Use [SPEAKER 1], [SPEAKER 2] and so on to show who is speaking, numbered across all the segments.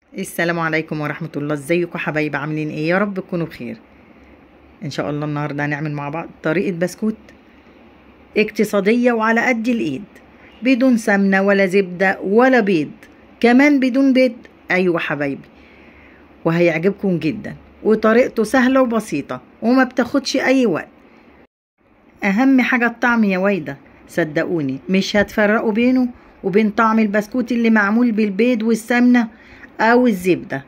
[SPEAKER 1] السلام عليكم ورحمة الله ازيكم حبايبي عاملين ايه يا رب تكونوا بخير ان شاء الله النهاردة هنعمل مع بعض طريقة بسكوت اقتصادية وعلى قد الايد بدون سمنة ولا زبدة ولا بيض كمان بدون بيض ايوه حبايبي وهيعجبكم جدا وطريقته سهلة وبسيطة وما بتاخدش اي وقت اهم حاجة الطعم يا ويدة صدقوني مش هتفرقوا بينه وبين طعم البسكوت اللي معمول بالبيض والسمنة او الزبدة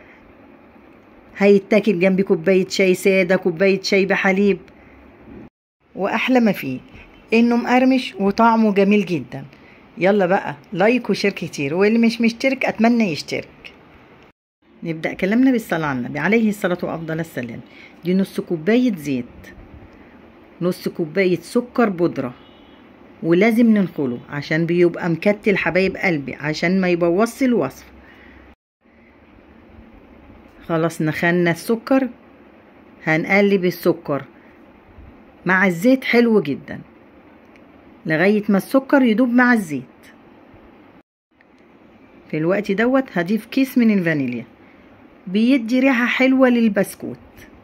[SPEAKER 1] هيتاكل جنب كوباية شاي سادة كوباية شاي بحليب واحلى ما فيه انه مقرمش وطعمه جميل جدا يلا بقى لايك وشير كتير واللي مش مشترك اتمنى يشترك نبدأ كلامنا بالصلاة على النبي عليه الصلاة وأفضل السلام دي نص كوباية زيت نص كوباية سكر بودرة ولازم ننخله عشان بيبقى مكتل حبايب قلبي عشان ما يبوظش الوصف خلاص نخلنا السكر هنقلب السكر مع الزيت حلو جدا لغاية ما السكر يدوب مع الزيت في الوقت دوت هضيف كيس من الفانيليا بيدي ريحة حلوة للبسكوت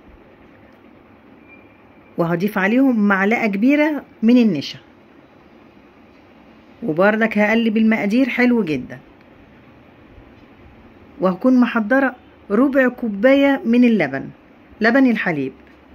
[SPEAKER 1] وهضيف عليهم معلقة كبيرة من النشا وبردك هقلب المقادير حلو جدا وهكون محضرة ربع كوباية من اللبن لبن الحليب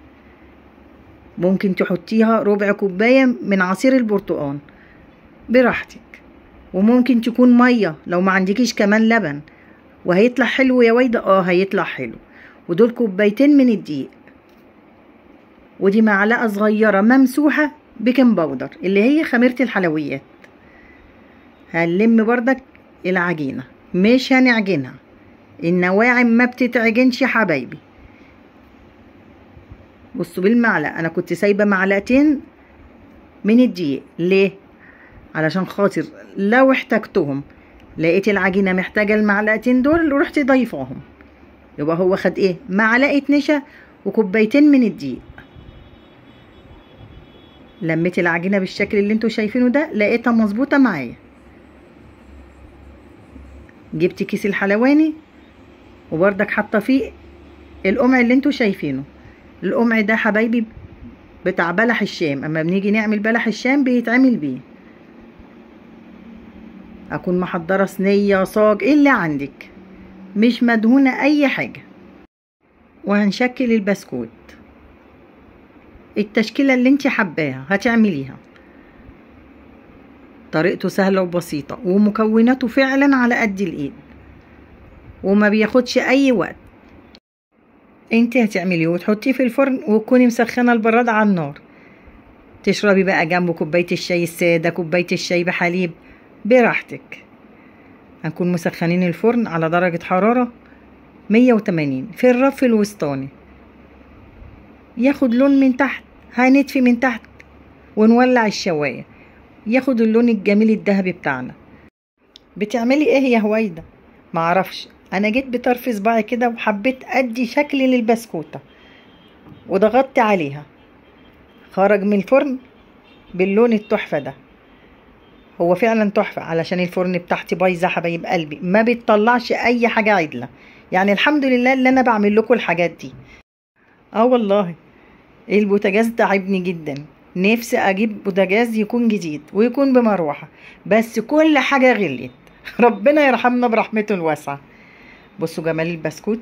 [SPEAKER 1] ممكن تحطيها ربع كوباية من عصير البرتقال براحتك وممكن تكون مية لو ما عندكيش كمان لبن وهيطلع حلو يا ويدة اه هيطلع حلو ودول كوبايتين من الدقيق ودي معلقة صغيرة ممسوحة بيكنج باودر اللي هي خميرة الحلويات هنلم بردك العجينة مش هنعجنها النواعم ما بتتعجنش يا حبايبي بصوا بالمعلقة انا كنت سايبة معلقتين من الدقيق ليه علشان خاطر لو احتجتهم لقيت العجينة محتاجة المعلقتين دول ورحت ضيفاهم يبقى هو خد ايه معلقة نشا وكوبايتين من الدقيق لميت العجينة بالشكل اللي انتوا شايفينه ده لقيتها مظبوطة معايا جبت كيس الحلواني وبردك حاطه فيه القمع اللي انتوا شايفينه القمع ده حبايبي بتاع بلح الشام اما بنيجي نعمل بلح الشام بيتعمل بيه اكون محضره صينيه صاج ايه اللي عندك مش مدهونه اي حاجه وهنشكل البسكوت التشكيله اللي انت حباها هتعمليها طريقته سهله وبسيطه ومكوناته فعلا على قد الايد وما بياخدش اي وقت انت هتعمليه وتحطيه في الفرن وتكوني مسخنه البراد على النار تشربي بقى جنبه كوبايه الشاي الساده كوبايه الشاي بحليب براحتك هنكون مسخنين الفرن على درجه حراره 180 في الرف الوسطاني ياخد لون من تحت هنطفي من تحت ونولع الشوايه ياخد اللون الجميل الذهبي بتاعنا بتعملي ايه يا هويده معرفش انا جيت بطرف صباعي كده وحبيت ادي شكل للبسكوته وضغطت عليها خرج من الفرن باللون التحفه ده هو فعلا تحفه علشان الفرن بتاعتي بايظه حبايب قلبي ما بتطلعش اي حاجه عدله يعني الحمد لله اللي انا بعمل لكم الحاجات دي اه والله البوتاجاز تعبني جدا نفسي اجيب بوتاجاز يكون جديد ويكون بمروحه بس كل حاجه غليت ربنا يرحمنا برحمته الواسعه بصوا جمال البسكوت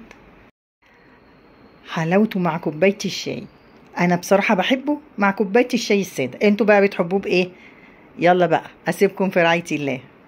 [SPEAKER 1] حلاوته مع كوبايه الشاي انا بصراحه بحبه مع كوبايه الشاي الساده انتوا بقى بتحبوه بايه يلا بقى اسيبكم في رعايه الله